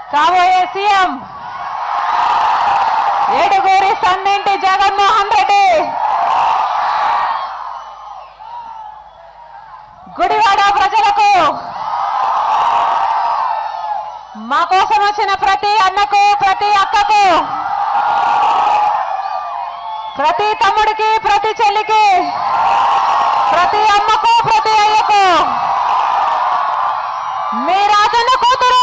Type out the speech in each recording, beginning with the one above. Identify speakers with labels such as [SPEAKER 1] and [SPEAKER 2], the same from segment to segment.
[SPEAKER 1] కాబోయే సీఎం ఏడుగురి సన్నింటి జగన్మోహన్ రెడ్డి గుడివాడ ప్రజలకు మా కోసం వచ్చిన ప్రతి అన్నకు ప్రతి అక్కకు ప్రతి తమ్ముడికి ప్రతి చెల్లికి ప్రతి అమ్మకు ప్రతి అయ్యకు మీ రాజన్న కూతురు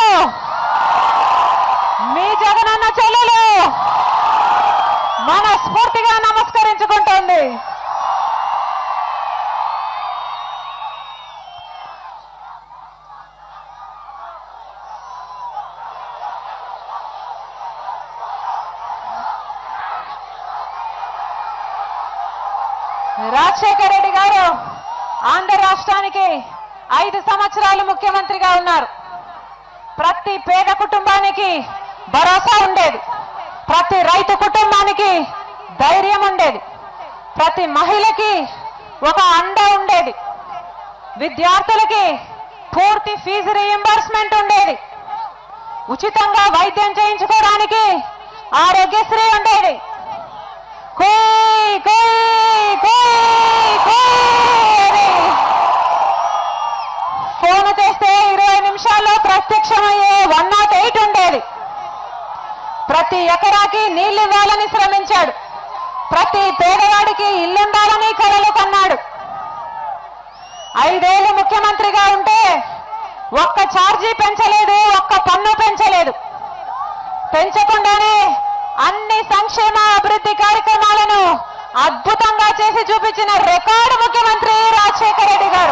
[SPEAKER 1] మీ జగనన్న చెల్లెలు మనస్ఫూర్తిగా నమస్కరించుకుంటోంది రాజశేఖర రెడ్డి గారు ఆంధ్ర రాష్ట్రానికి ఐదు సంవత్సరాలు ముఖ్యమంత్రిగా ఉన్నారు ప్రతి పేద కుటుంబానికి భరోసా ఉండేది ప్రతి రైతు కుటుంబానికి ధైర్యం ఉండేది ప్రతి మహిళకి ఒక అండ ఉండేది విద్యార్థులకి పూర్తి ఫీజు రీఎంబర్స్మెంట్ ఉండేది ఉచితంగా వైద్యం చేయించుకోవడానికి ఆరోగ్యశ్రీ ఉండేది కుయ్, కుయ్, కుయ్, కుయ్ అని ఫోన్ చేస్తే ఇరవై నిమిషాల్లో ప్రత్యక్షమయ్యే వన్ నాట్ ఎయిట్ ఉండేది ప్రతి ఎకరాకి నీళ్లు ఇవ్వాలని శ్రమించాడు ప్రతి పేదవాడికి ఇల్లుండాలని కలలు కన్నాడు ఐదేళ్లు ముఖ్యమంత్రిగా ఉంటే ఒక్క ఛార్జీ పెంచలేదు ఒక్క పన్ను పెంచలేదు పెంచకుండానే అన్ని సంక్షేమ అభివృద్ధి కార్యక్రమాలను అద్భుతంగా చేసి చూపించిన రికార్డు ముఖ్యమంత్రి రాజశేఖర రెడ్డి గారు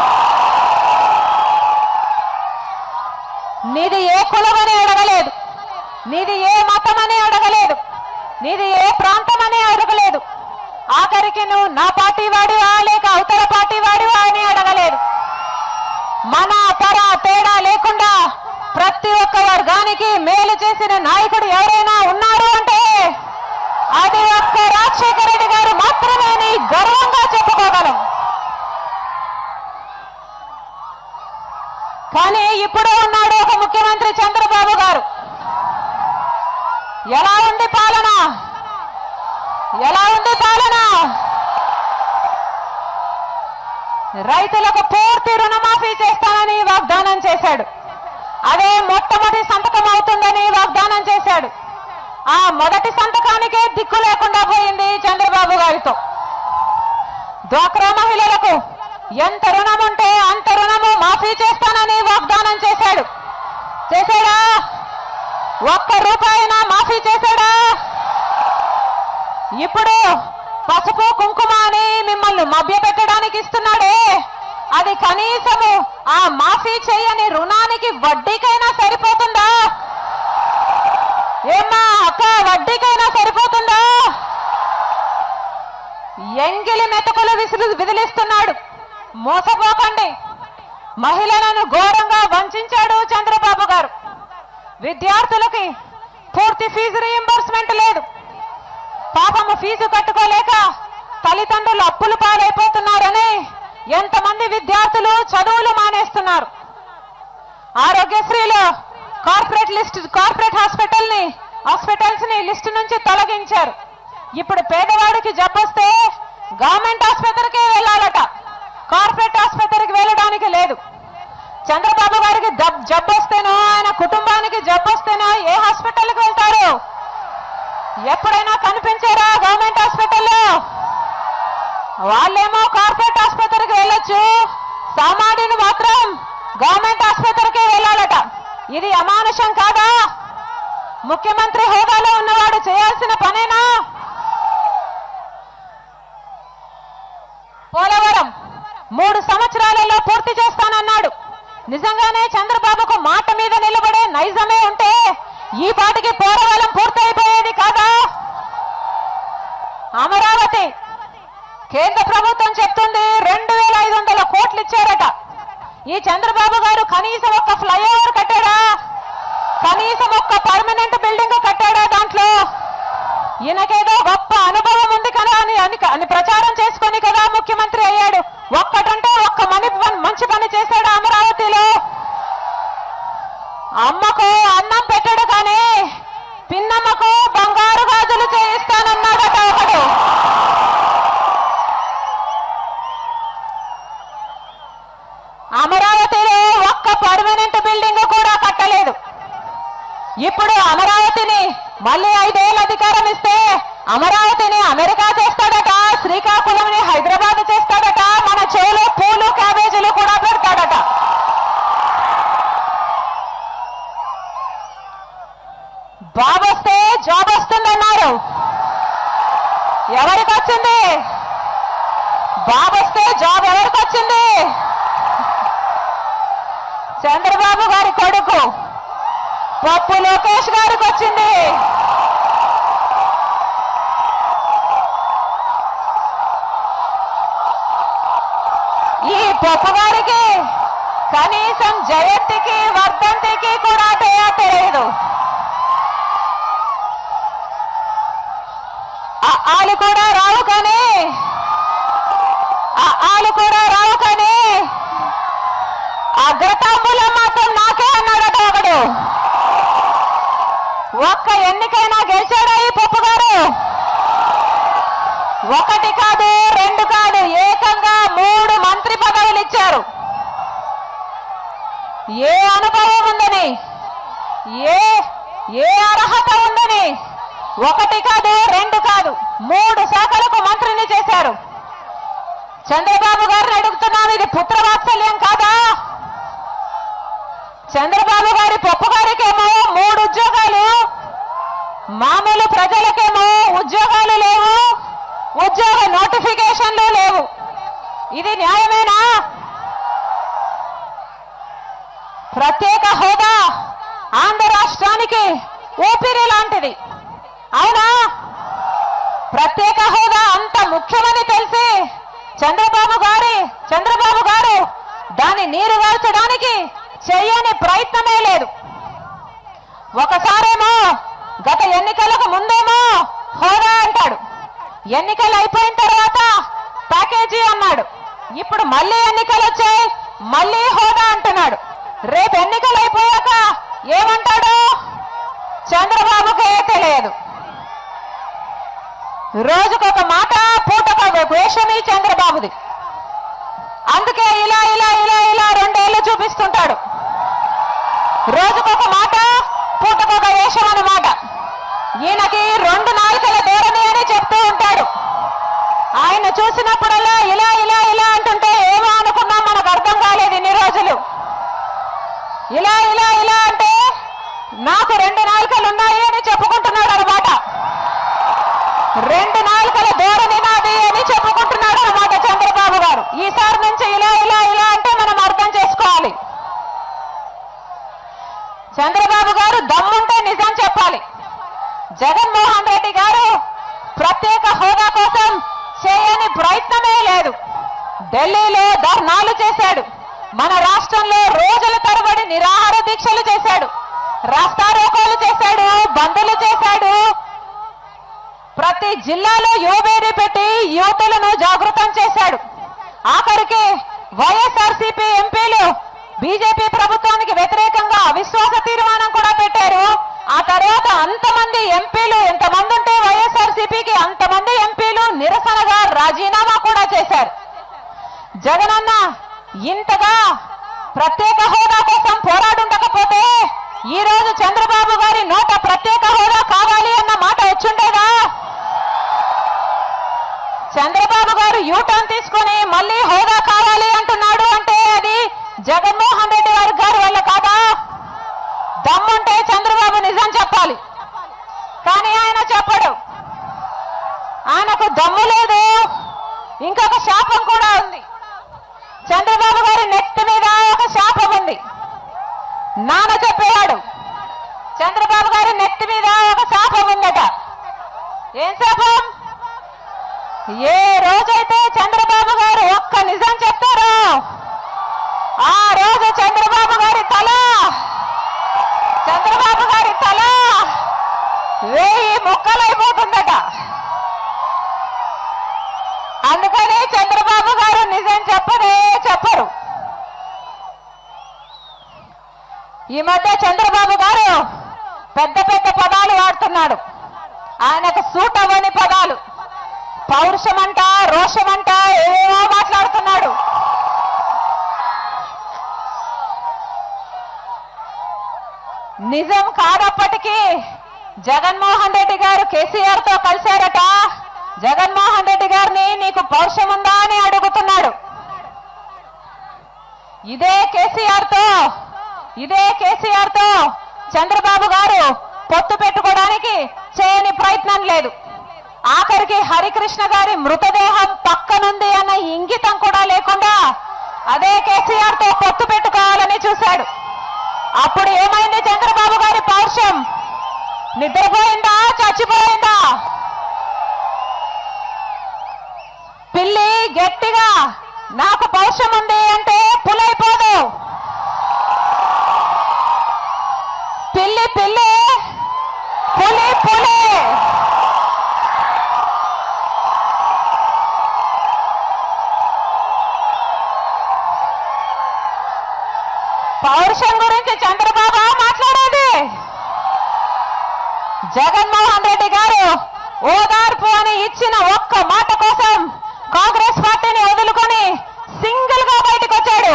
[SPEAKER 1] నీది ఏ కులమని అడగలేదు నీది ఏ మతమని అడగలేదు నీది ఏ ప్రాంతమని అడగలేదు ఆఖరికి నువ్వు నా పార్టీ వాడివా లేక అవతల పార్టీ వాడివా అని అడగలేదు మన పర తేడా లేకుండా ప్రతి ఒక్క వర్గానికి మేలు చేసిన నాయకుడు ఎవరైనా ఉన్నారు అంటే అది ఒక్క రాజశేఖర రెడ్డి గారు మాత్రమే అని గర్వంగా చెప్పుకోగలం కానీ ఇప్పుడు ఉన్నాడు ఒక ముఖ్యమంత్రి చంద్రబాబు గారు ఎలా ఉంది పాలన ఎలా ఉంది పాలన రైతులకు పూర్తి రుణమాఫీ చేస్తానని వాగ్దానం చేశాడు అదే మొట్టమొదటి సంతకం అవుతుందని వాగ్దానం చేశాడు ఆ మొదటి సంతకానికే దిక్కు లేకుండా పోయింది చంద్రబాబు గారితో డ్వాక్రా మహిళలకు ఎంత రుణం ఉంటే అంత రుణము మాఫీ చేస్తానని వాగ్దానం చేశాడు చేశాడా ఒక్క రూపాయినా మాఫీ చేశాడా ఇప్పుడు పసుపు కుంకుమ అని మిమ్మల్ని మభ్య పెట్టడానికి ఇస్తున్నాడే అది కనీసము ఆ మాఫీ చేయని రుణానికి వడ్డీకైనా సరిపోతుందా ఏమ్మా అక్క వడ్డీకైనా సరిపోతుందా ఎంగిలి మెతకులు విసులు విదిలిస్తున్నాడు మోసపోకండి మహిళలను ఘోరంగా వంచాడు చంద్రబాబు గారు విద్యార్థులకి పూర్తి ఫీజు రీయింబర్స్మెంట్ లేదు పాపము ఫీజు కట్టుకోలేక తల్లిదండ్రులు అప్పులు పాలైపోతున్నారని ఎంతమంది విద్యార్థులు చదువులు మానేస్తున్నారు ఆరోగ్యశ్రీలో కార్పొరేట్ లిస్ట్ కార్పొరేట్ హాస్పిటల్ ని హాస్పిటల్స్ ని లిస్ట్ నుంచి తొలగించారు ఇప్పుడు పేదవాడికి జబ్బొస్తే గవర్నమెంట్ ఆసుపత్రికి వెళ్ళాలట కార్పొరేట్ ఆసుపత్రికి వెళ్ళడానికి లేదు చంద్రబాబు గారికి జబ్ జబ్బొస్తేనో ఆయన కుటుంబానికి జబ్బొస్తేనో ఏ హాస్పిటల్కి వెళ్తారు ఎప్పుడైనా కనిపించారా గవర్నమెంట్ హాస్పిటల్లో వాళ్ళేమో కార్పొరేట్ ఆసుపత్రికి వెళ్ళొచ్చు సామాన్యుని మాత్రం గవర్నమెంట్ ఆసుపత్రికి వెళ్ళాలట ఇది అమానుషం కాదా ముఖ్యమంత్రి హోదాలో ఉన్నవాడు చేయాల్సిన పనేనా పోలవరం మూడు సంవత్సరాలలో పూర్తి చేస్తానన్నాడు నిజంగానే చంద్రబాబుకు మాట మీద నిలబడే నైజమే ఉంటే ఈ పాటికి పోలవరం పూర్తయిపోయేది కాదా అమరావతి కేంద్ర ప్రభుత్వం చెప్తుంది రెండు వేల ఐదు వందల కోట్లు ఇచ్చారట ఈ చంద్రబాబు గారు కనీసం ఒక్క ఫ్లైఓవర్ కట్టాడా కనీసం ఒక్క పర్మనెంట్ బిల్డింగ్ కట్టాడా దాంట్లో ఈయనకేదో గొప్ప అనుభవం ఉంది కదా అని అని అని ప్రచారం చేసుకొని కదా ముఖ్యమంత్రి అయ్యాడు ఒక్కటంటే ఒక్క మని పని మంచి పని చేశాడు అమరావతిలో అమ్మకు అన్నం పెట్టడు కానీ పిన్నమ్మకు బంగారు గాజులు చేయిస్తానన్నాడట ఒకడు అమరావతిలో ఒక్క పర్మనెంట్ బిల్డింగ్ కూడా కట్టలేదు ఇప్పుడు అమరావతిని మళ్ళీ ఐదేళ్ళు అధికారం ఇస్తే అమరావతిని అమెరికా చేస్తాడట శ్రీకాకుళంని హైదరాబాద్ చేస్తాడట మన చేలో పూలు క్యాబేజీలు కూడా పెడతాడట బాబు వస్తే జాబ్ వస్తుందన్నారు ఎవరికి వచ్చింది బాబు వస్తే జాబ్ ఎవరికి వచ్చింది చంద్రబాబు గారి కొడుకు పప్పు లోకేష్ గారికి వచ్చింది ఈ పప్పు గారికి కనీసం జయంతికి వర్ధంతికి కూడా తేడా తెలియదు ఆ ఆలు కూడా రావు కానీ ఆ ఆలు కూడా రావు కానీ అగ్రతాంబులం మాత్రం నాకే అన్నాడట ఒకడు ఒక్క ఎన్నికైనా గెలిచాడా ఈ పప్పు గారు ఒకటి కాదు రెండు కాదు ఏకంగా మూడు మంత్రి పదవులు ఇచ్చారు ఏ అనుభవం ఉందని ఏ ఏ అర్హత ఉందని ఒకటి కాదు రెండు కాదు మూడు శాఖలకు మంత్రిని చేశారు చంద్రబాబు గారిని అడుగుతున్నాం ఇది పుత్రవాత్సల్యం కాదా చంద్రబాబు గారి పప్పు గారికేమో మూడు ఉద్యోగాలు మామూలు ప్రజలకేమో ఉద్యోగాలు లేవు ఉద్యోగ నోటిఫికేషన్లు లేవు ఇది న్యాయమేనా ప్రత్యేక హోదా ఆంధ్ర రాష్ట్రానికి ఊపిరి లాంటిది అవునా ప్రత్యేక హోదా అంత ముఖ్యమని తెలిసి చంద్రబాబు గారి చంద్రబాబు గారు దాన్ని నీరు గాల్చడానికి చెయ్యని ప్రయత్నమే లేదు ఒకసారేమో గత ఎన్నికలకు ముందేమో హోదా అంటాడు ఎన్నికలు అయిపోయిన తర్వాత ప్యాకేజీ అన్నాడు ఇప్పుడు మళ్ళీ ఎన్నికలు వచ్చాయి మళ్ళీ హోదా అంటున్నాడు రేపు ఎన్నికలు అయిపోయాక ఏమంటాడు చంద్రబాబుకే తెలియదు రోజుకొక మాట పూటకొక వేషమి చంద్రబాబుది అందుకే ఇలా ఇలా ఇలా ఇలా రెండేళ్లు చూపిస్తుంటాడు రోజుకొక మాట పూటకొక వేషం అన్నమాట ఈయనకి రెండు నాలుకల ధోరణి అని చెప్తూ ఉంటాడు ఆయన చూసినప్పుడల్లా ఇలా ఇలా ఇలా అంటుంటే ఏమో అనుకున్నాం మనకు అర్థం కాలేదు ఇన్ని రోజులు ఇలా ఇలా ఇలా అంటే నాకు రెండు నాలుకలు ఉన్నాయి అని చెప్పుకుంటున్నాడు అనమాట రెండు నాలుకల ధోరణి నాది అని చెప్పుకుంటున్నాడు అనమాట చంద్రబాబు గారు ఈసారి నుంచి ఇలా ఇలా ఇలా అంటే మనం అర్థం చేసుకోవాలి చంద్రబాబు గారు దమ్ముంటే నిజం చెప్పాలి జగన్మోహన్ రెడ్డి గారు ప్రత్యేక హోదా కోసం చేయని ప్రయత్నమే లేదు ఢిల్లీలో ధర్నాలు చేశాడు మన రాష్ట్రంలో రోజుల తరబడి నిరాహార దీక్షలు చేశాడు రాస్తారోకోలు చేశాడు బందులు చేశాడు ప్రతి జిల్లాలో యువబేరీ పెట్టి యువతులను జాగృతం చేశాడు ఆఖరికి వైఎస్ఆర్సీపీ ఎంపీలు బీజేపీ ప్రభుత్వానికి వ్యతిరేకంగా అవిశ్వాస తీర్మానం కూడా పెట్టారు ఆ తర్వాత అంతమంది ఎంపీలు ఎంతమంది ఉంటే వైఎస్ఆర్సీపీకి అంతమంది ఎంపీలు నిరసనగా రాజీనామా కూడా చేశారు జగనన్న ఇంతగా ప్రత్యేక హోదా కోసం పోరాడుండకపోతే ఈ రోజు చంద్రబాబు గారి నోట ప్రత్యేక హోదా కావాలి అన్న మాట వచ్చుండేదా చంద్రబాబు గారు యూటర్న్ తీసుకొని మళ్ళీ హోదా కావాలి అంటున్నాడు అంటే అది జగన్మోహన్ రెడ్డి గారి గారి వల్ల కాదా దమ్ముంటే చంద్రబాబు నిజం చెప్పాలి కానీ ఆయన చెప్పడు ఆయనకు దమ్ము లేదు ఇంకొక శాపం కూడా ఉంది చంద్రబాబు గారి నెత్తి మీద ఒక శాపం ఉంది నాన్న చెప్పేవాడు చంద్రబాబు గారి నెత్తి మీద ఒక శాపం ఉందట ఏం శాపం ఏ రోజైతే చంద్రబాబు గారు ఒక్క నిజం చెప్తారో ఆ రోజు చంద్రబాబు గారి తల చంద్రబాబు గారి తల వెయ్యి ముక్కలైపోతుందట అందుకని చంద్రబాబు గారు నిజం చెప్పరే చెప్పరు ఈ మధ్య చంద్రబాబు గారు పెద్ద పెద్ద పదాలు వాడుతున్నాడు ఆయనకు సూట్ అవ్వని పదాలు పౌరుషమంట రోషమంట ఏవేవో మాట్లాడుతున్నాడు నిజం కాదప్పటికీ జగన్మోహన్ రెడ్డి గారు కేసీఆర్ తో కలిశారట జగన్మోహన్ రెడ్డి గారిని నీకు పౌరుషం ఉందా అని అడుగుతున్నాడు ఇదే కేసీఆర్ తో ఇదే కేసీఆర్ తో చంద్రబాబు గారు పొత్తు పెట్టుకోవడానికి చేయని ప్రయత్నం లేదు ఆఖరికి హరికృష్ణ గారి మృతదేహం పక్కనుంది అన్న ఇంగితం కూడా లేకుండా అదే కేసీఆర్ తో పొత్తు పెట్టుకోవాలని చూశాడు అప్పుడు ఏమైంది చంద్రబాబు గారి పౌరుషం నిద్రపోయిందా చచ్చిపోయిందా పిల్లి గట్టిగా నాకు పౌరుషం ఉంది అంటే పులైపోదు పిల్లి పిల్లి పులి పులి పౌరుషం గురించి చంద్రబాబు మాట్లాడేది జగన్మోహన్ రెడ్డి గారు ఓదార్పు అని ఇచ్చిన ఒక్క మాట కోసం కాంగ్రెస్ పార్టీని వదులుకొని సింగిల్ గా బయటకు వచ్చాడు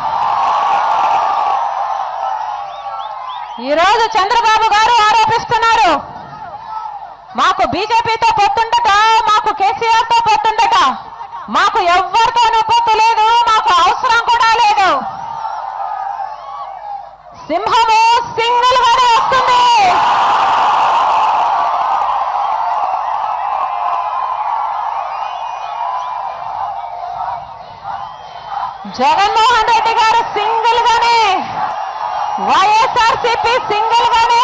[SPEAKER 1] ఈ రోజు చంద్రబాబు గారు ఆరోపిస్తున్నారు మాకు బీజేపీతో పొత్తుండట మాకు కేసీఆర్ తో పొత్తుండట మాకు ఎవ్వరితోనూ పొత్తు లేదు మాకు అవసరం కూడా లేదు సింహము సింగిల్ గానే వస్తుంది జగన్మోహన్ రెడ్డి గారు సింగిల్ గానే వైఎస్ఆర్ సిపి సింగిల్ గానే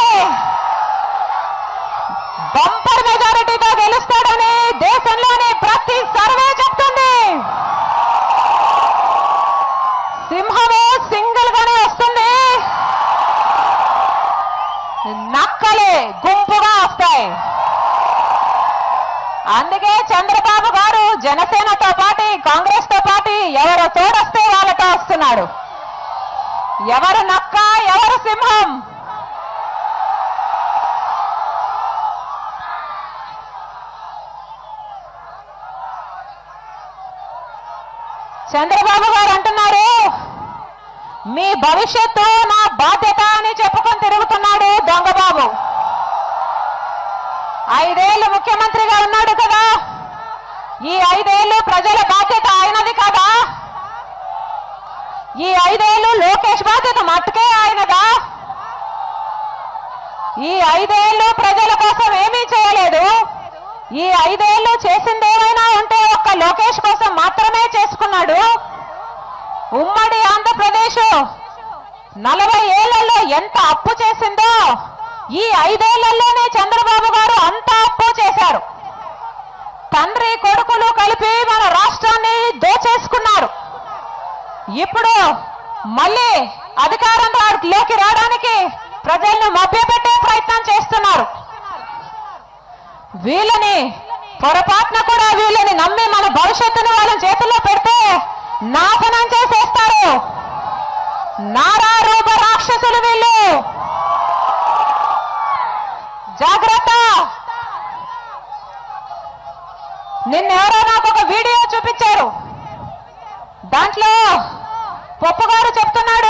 [SPEAKER 1] బంపర్ మెజారిటీతో గెలుస్తాడని దేశంలోని ప్రతి సర్వే చెప్తుంది సింహము సింగిల్ గానే వస్తుంది నక్కలే గుంపుగా వస్తాయి అందుకే చంద్రబాబు గారు జనసేనతో పాటు కాంగ్రెస్ తో పాటు ఎవరు తోడొస్తే వాళ్ళతో వస్తున్నాడు ఎవరు నక్క ఎవరు సింహం చంద్రబాబు గారు అంటున్నారు మీ భవిష్యత్తు నా బాధ్యత అని చెప్పుకొని తిరుగుతున్నాడు దొంగబాబు ఐదేళ్లు ముఖ్యమంత్రిగా ఉన్నాడు కదా ఈ ఐదేళ్లు ప్రజల బాధ్యత ఆయనది కదా ఈ ఐదేళ్లు లోకేష్ బాధ్యత మట్టుకే ఆయనదా ఈ ఐదేళ్లు ప్రజల కోసం ఏమీ చేయలేదు ఈ ఐదేళ్లు చేసింది ఏమైనా ఉంటే ఒక్క లోకేష్ కోసం మాత్రమే చేసుకున్నాడు ఉమ్మడి ఆంధ్రప్రదేశ్ నలభై ఏళ్లలో ఎంత అప్పు చేసిందో ఈ ఐదేళ్లలోనే చంద్రబాబు గారు అంత అప్పు చేశారు తండ్రి కొడుకులు కలిపి మన రాష్ట్రాన్ని దోచేసుకున్నారు ఇప్పుడు మళ్ళీ అధికారం లోకి రావడానికి ప్రజలను మభ్యపెట్టే ప్రయత్నం చేస్తున్నారు వీళ్ళని పొరపాటున కూడా వీళ్ళని నమ్మి మన భవిష్యత్తును వాళ్ళ చేతుల్లో పెడితే నాశనం చేసేస్తారు నారా రూప రాక్షసులు వీళ్ళు జాగ్రత్త నిన్నెవరో నాకు ఒక వీడియో చూపించారు దాంట్లో పప్పు గారు చెప్తున్నాడు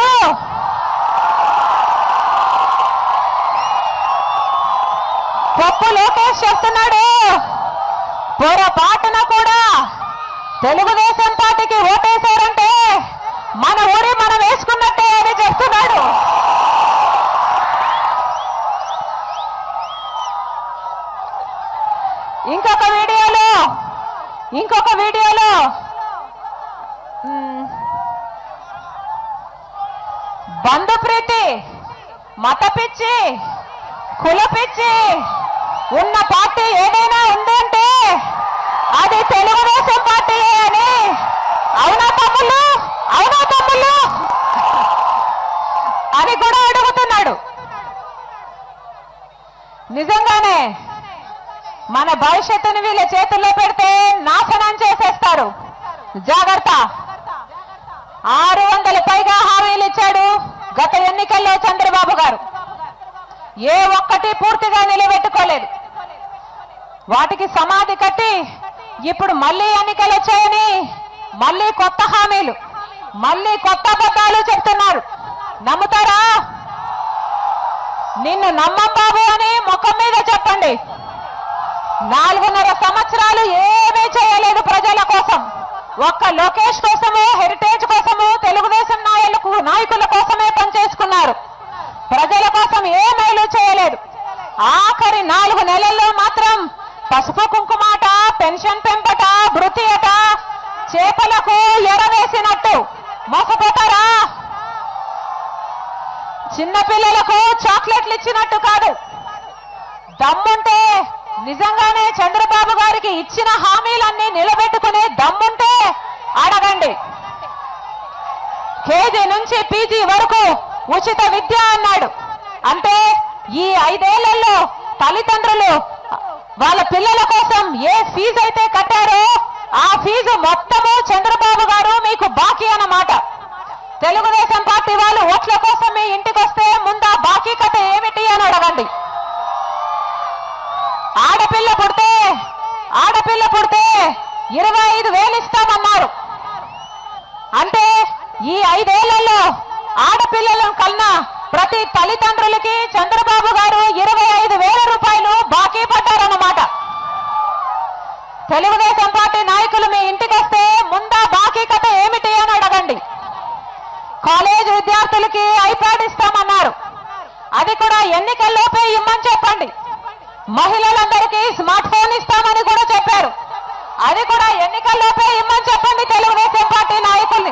[SPEAKER 1] పప్పు లోకేష్ చెప్తున్నాడు పొరపాటున కూడా తెలుగుదేశం పార్టీకి ఓటేశారంటే మన ఊరి మనం వేసుకున్నట్టే అని చెప్తున్నాడు ఇంకొక వీడియోలో ఇంకొక వీడియోలో మ్, బంధుప్రీతి మత పిచ్చి కుల పిచ్చి ఉన్న పార్టీ ఏదైనా ఉందంటే అది తెలుగుదేశం పార్టీ అని అవునా తమ్ముళ్ళు అవునా తమ్ముళ్ళు అని కూడా అడుగుతున్నాడు నిజంగానే మన భవిష్యత్తుని వీళ్ళ చేతుల్లో పెడితే నాశనం చేసేస్తారు జాగ్రత్త ఆరు వందల పైగా హామీలు ఇచ్చాడు గత ఎన్నికల్లో చంద్రబాబు గారు ఏ ఒక్కటి పూర్తిగా నిలబెట్టుకోలేదు వాటికి సమాధి కట్టి ఇప్పుడు మళ్ళీ ఎన్నికలు వచ్చాయని మళ్ళీ కొత్త హామీలు మళ్ళీ కొత్త అబద్ధాలు చెప్తున్నారు నమ్ముతారా నిన్ను నమ్మం బాబు అని ముఖం మీద చెప్పండి నాలుగున్నర సంవత్సరాలు ఏమీ చేయలేదు ప్రజల కోసం ఒక్క లోకేష్ కోసము హెరిటేజ్ కోసము తెలుగుదేశం నాయకులకు నాయకుల కోసమే పనిచేసుకున్నారు ప్రజల కోసం ఏ మేలు చేయలేదు ఆఖరి నాలుగు నెలల్లో మాత్రం పసుపు కుంకుమాట పెన్షన్ పెంపట భృతి అట చేపలకు ఎరవేసినట్టు మోసపోతారా చిన్న పిల్లలకు చాక్లెట్లు ఇచ్చినట్టు కాదు దమ్ముంటే నిజంగానే చంద్రబాబు గారికి ఇచ్చిన హామీలన్నీ నిలబెట్టుకునే దమ్ముంటే అడగండి కేజీ నుంచి పీజీ వరకు ఉచిత విద్య అన్నాడు అంటే ఈ ఐదేళ్లలో తల్లిదండ్రులు వాళ్ళ పిల్లల కోసం ఏ ఫీజు అయితే కట్టారో ఆ ఫీజు మొత్తము చంద్రబాబు గారు మీకు బాకీ అన్నమాట తెలుగుదేశం పార్టీ వాళ్ళు ఓట్ల కోసం మీ ఇంటికి వస్తే ముందు ఆ బాకీ కథ ఏమిటి అని అడగండి ఆడపిల్ల పుడితే ఆడపిల్ల పుడితే ఇరవై ఐదు వేలు ఇస్తామన్నారు అంటే ఈ ఐదేళ్లలో ఆడపిల్లలను కన్నా ప్రతి తల్లిదండ్రులకి చంద్రబాబు గారు ఇరవై ఐదు వేల రూపాయలు బాకీ పడ్డారన్నమాట తెలుగుదేశం పార్టీ నాయకులు మీ ఇంటికి వస్తే ముందా బాకీ కథ ఏమిటి అని అడగండి కాలేజ్ విద్యార్థులకి ఐప్యాడ్ ఇస్తామన్నారు అది కూడా ఎన్నికల్లోపే ఇమ్మని చెప్పండి మహిళలందరికీ స్మార్ట్ ఫోన్ ఇస్తామని కూడా చెప్పారు అది కూడా ఎన్నికల్లోపే ఇమ్మని చెప్పండి తెలుగుదేశం పార్టీ నాయకుల్ని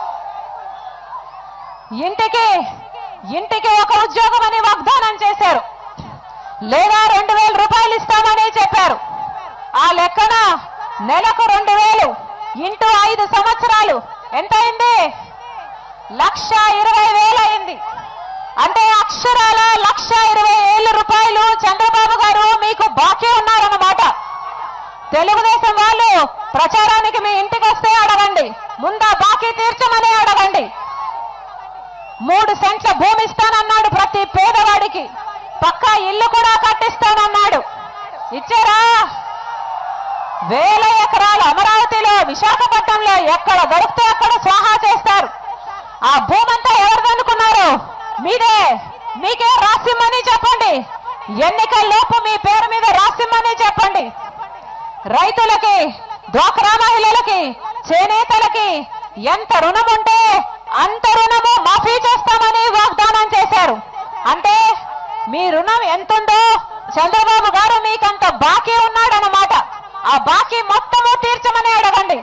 [SPEAKER 1] ఇంటికి ఇంటికి ఒక ఉద్యోగం అని వాగ్దానం చేశారు లేదా రెండు వేల రూపాయలు ఇస్తామని చెప్పారు ఆ లెక్కన నెలకు రెండు వేలు ఇంటూ ఐదు సంవత్సరాలు ఎంత అయింది లక్ష ఇరవై వేలు అయింది అంటే అక్షరాల లక్ష ఇరవై వేల రూపాయలు చంద్రబాబు గారు మీకు బాకీ ఉన్నారన్నమాట తెలుగుదేశం వాళ్ళు ప్రచారానికి మీ ఇంటికి వస్తే అడగండి ముందా బాకీ తీర్చమని అడగండి మూడు సెంట్ల భూమి ఇస్తానన్నాడు ప్రతి పేదవాడికి పక్కా ఇల్లు కూడా కట్టిస్తానన్నాడు ఇచ్చారా వేల ఎకరాలు అమరావతిలో విశాఖపట్నంలో ఎక్కడ దొరికితే అక్కడ స్వాహా చేస్తారు ఆ భూమంతా ఎవరిదనుకున్నారు మీదే మీకే రాసిమ్మని చెప్పండి ఎన్నికల్లోపు మీ పేరు మీద రాసిమ్మని చెప్పండి రైతులకి డ్వాక్రా మహిళలకి చేనేతలకి ఎంత రుణం ఉంటే అంత రుణము మాఫీ చేస్తామని వాగ్దానం చేశారు అంటే మీ రుణం ఎంతుందో చంద్రబాబు గారు మీకంత బాకీ ఉన్నాడన్నమాట ఆ బాకీ మొత్తము తీర్చమని అడగండి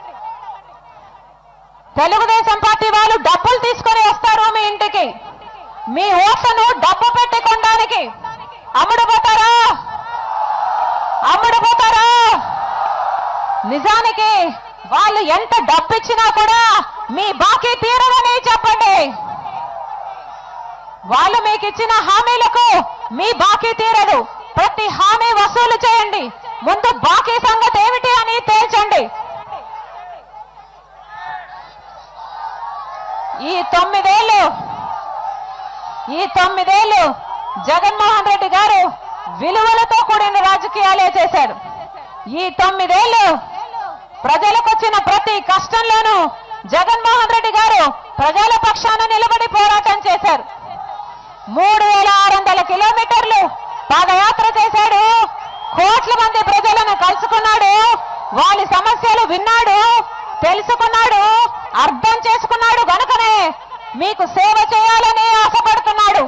[SPEAKER 1] తెలుగుదేశం పార్టీ వాళ్ళు డబ్బులు తీసుకొని వస్తారు మీ ఇంటికి మీ ఓట్లను డబ్బు పెట్టి కొనడానికి అమ్ముడుపోతారా అమ్ముడుపోతారా నిజానికి వాళ్ళు ఎంత డబ్బు ఇచ్చినా కూడా మీ బాకీ తీరదని చెప్పండి వాళ్ళు మీకు ఇచ్చిన హామీలకు మీ బాకీ తీరదు ప్రతి హామీ వసూలు చేయండి ముందు బాకీ సంగతి ఏమిటి అని తేల్చండి ఈ తొమ్మిదేళ్ళు ఈ తొమ్మిదేళ్ళు జగన్మోహన్ రెడ్డి గారు విలువలతో కూడిన రాజకీయాలే చేశారు ఈ తొమ్మిదేళ్ళు ప్రజలకు వచ్చిన ప్రతి కష్టంలోనూ జగన్మోహన్ రెడ్డి గారు ప్రజల పక్షాన నిలబడి పోరాటం చేశారు మూడు వేల ఆరు వందల కిలోమీటర్లు పాదయాత్ర చేశాడు కోట్ల మంది ప్రజలను కలుసుకున్నాడు వాళ్ళ సమస్యలు విన్నాడు తెలుసుకున్నాడు అర్థం చేసుకున్నాడు గనుకనే మీకు సేవ చేయాలని ఆశపడుతున్నాడు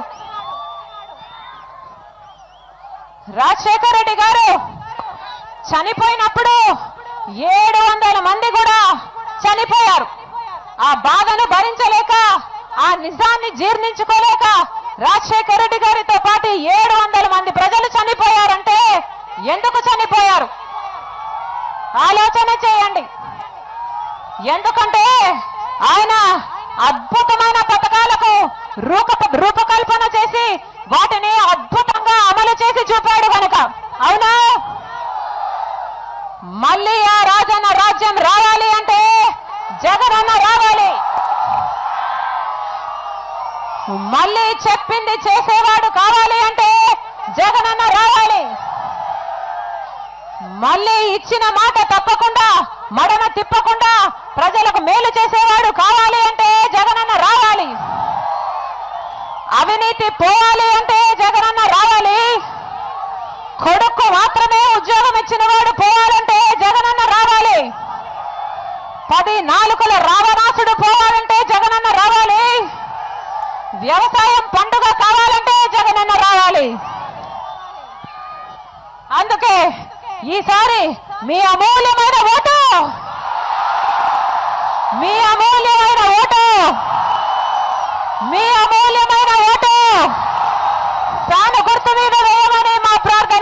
[SPEAKER 1] రాజశేఖర రెడ్డి గారు చనిపోయినప్పుడు ఏడు వందల మంది కూడా చనిపోయారు ఆ బాధను భరించలేక ఆ నిజాన్ని జీర్ణించుకోలేక రాజశేఖర రెడ్డి గారితో పాటు ఏడు వందల మంది ప్రజలు చనిపోయారంటే ఎందుకు చనిపోయారు ఆలోచన చేయండి ఎందుకంటే ఆయన అద్భుతమైన పథకాలకు రూప రూపకల్పన చేసి వాటిని అద్భుతంగా అమలు చేసి చూపాడు కనుక అవునా మళ్ళీ ఆ రాజన్న రాజ్యం రావాలి అంటే జగనన్న రావాలి చెప్పింది చేసేవాడు కావాలి అంటే జగనన్న రావాలి మళ్ళీ ఇచ్చిన మాట తప్పకుండా మడమ తిప్పకుండా ప్రజలకు మేలు చేసేవాడు కావాలి అంటే జగనన్న రావాలి అవినీతి పోవాలి అంటే జగనన్న రావాలి కొడుకు మాత్రమే ఉద్యోగం ఇచ్చిన వాడు పోవాలంటే జగనన్న రావాలి పది నాలుకల రావణాసుడు పోవాలంటే జగనన్న రావాలి వ్యవసాయం పండుగ కావాలంటే జగనన్న రావాలి అందుకే ఈసారి మీ అమూల్యమైన ఓటు మీ అమూల్యమైన ఓటు మీ అమూల్యమైన ఓటు ఫ్యాను గుర్తు మీద వేయమని మా ప్రార్థన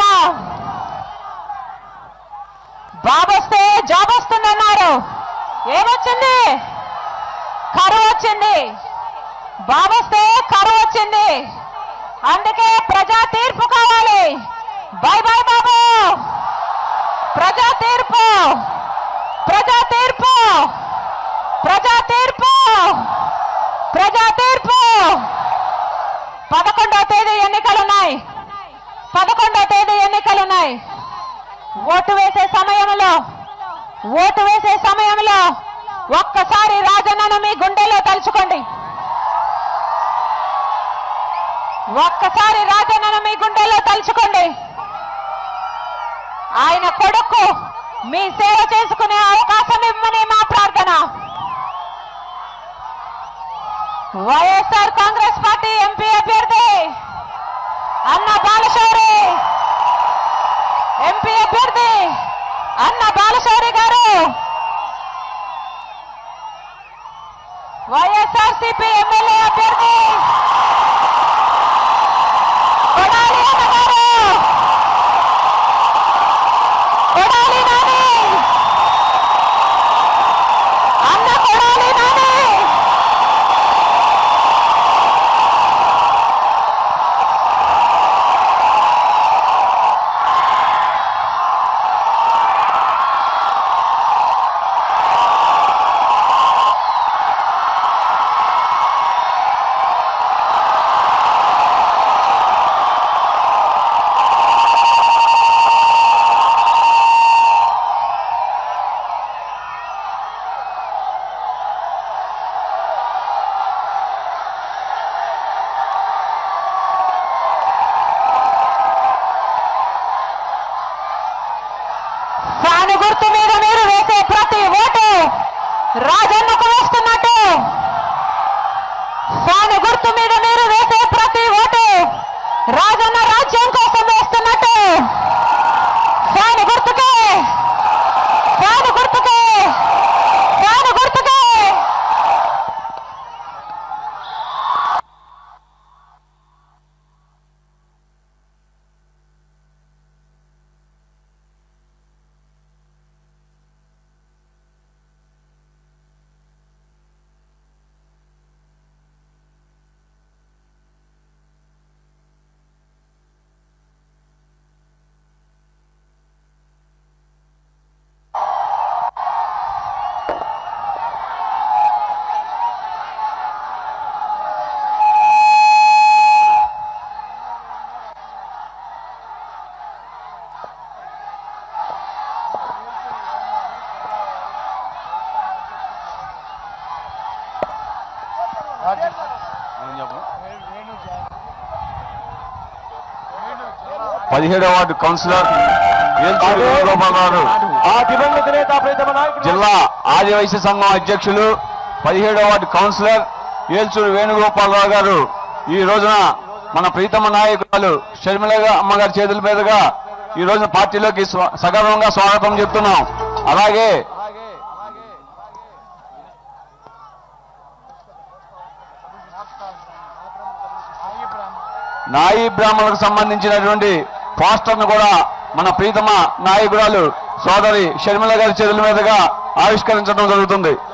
[SPEAKER 1] బాబొస్తే జాబ్ వస్తుందన్నారు ఏమొచ్చింది కరువు వచ్చింది బాబొస్తే కరువు వచ్చింది అందుకే ప్రజా తీర్పు కావాలి బాయ్ బాయ్ బాబు ప్రజా తీర్పు ప్రజా తీర్పు ప్రజా తీర్పు ప్రజా తీర్పు పదకొండో తేదీ ఎన్నికలున్నాయి పదకొండో తేదీ ఎన్నికలున్నాయి ఓటు వేసే సమయంలో ఓటు వేసే సమయంలో ఒక్కసారి రాజన్నను మీ గుండెలో తలుచుకోండి ఒక్కసారి రాజన్నను మీ గుండెల్లో తలుచుకోండి ఆయన కొడుకు మీ సేవ చేసుకునే అవకాశం ఇవ్వమని మా ప్రార్థన వైఎస్ఆర్ కాంగ్రెస్ పార్టీ ఎంపీ అభ్యర్థి అన్న బాలశౌరి ఎంపీ అభ్యర్థి అన్న బాలశౌరి గారు వైఎస్ఆర్ సిపి ఎమ్మెల్యే అభ్యర్థి కొడాలి అన్నగారు కొడాలి నాని అన్న కొడాలి నాని ఫ్యాను గుర్తు మీద మీరు వేసే ప్రతి ఓటు రాజన్నకు వేస్తున్నట్టు ఫ్యాను గుర్తు మీద మీరు వేసే ప్రతి ఓటు రాజన్న రాజ్యం కోసం వేస్తున్నట్టు ఫ్యాను గుర్తుకే ఫ్యాను గుర్తుకే ఫ్యాను గుర్తుకే
[SPEAKER 2] పదిహేడవ వార్డు కౌన్సిలర్ ఏల్చూరి వేణుగోపాల్ గారు
[SPEAKER 3] ఆ దివంగత నేత ప్రీతమ నాయకుడు
[SPEAKER 2] జిల్లా ఆదివైశ్య సంఘం అధ్యక్షులు పదిహేడవ వార్డు కౌన్సిలర్ ఏల్చూరి వేణుగోపాలరావు గారు ఈ రోజున మన ప్రీతమ నాయకురాలు షర్మిల అమ్మగారి చేతుల మీదుగా ఈ రోజున పార్టీలోకి స్వ- సగర్వంగా స్వాగతం చెప్తున్నాం అలాగే నాయి బ్రాహ్మణులకు సంబంధించినటువంటి పోస్టర్ ను కూడా మన ప్రీతమ నాయకురాలు సోదరి షర్మిల గారి చేతుల మీదుగా ఆవిష్కరించడం జరుగుతుంది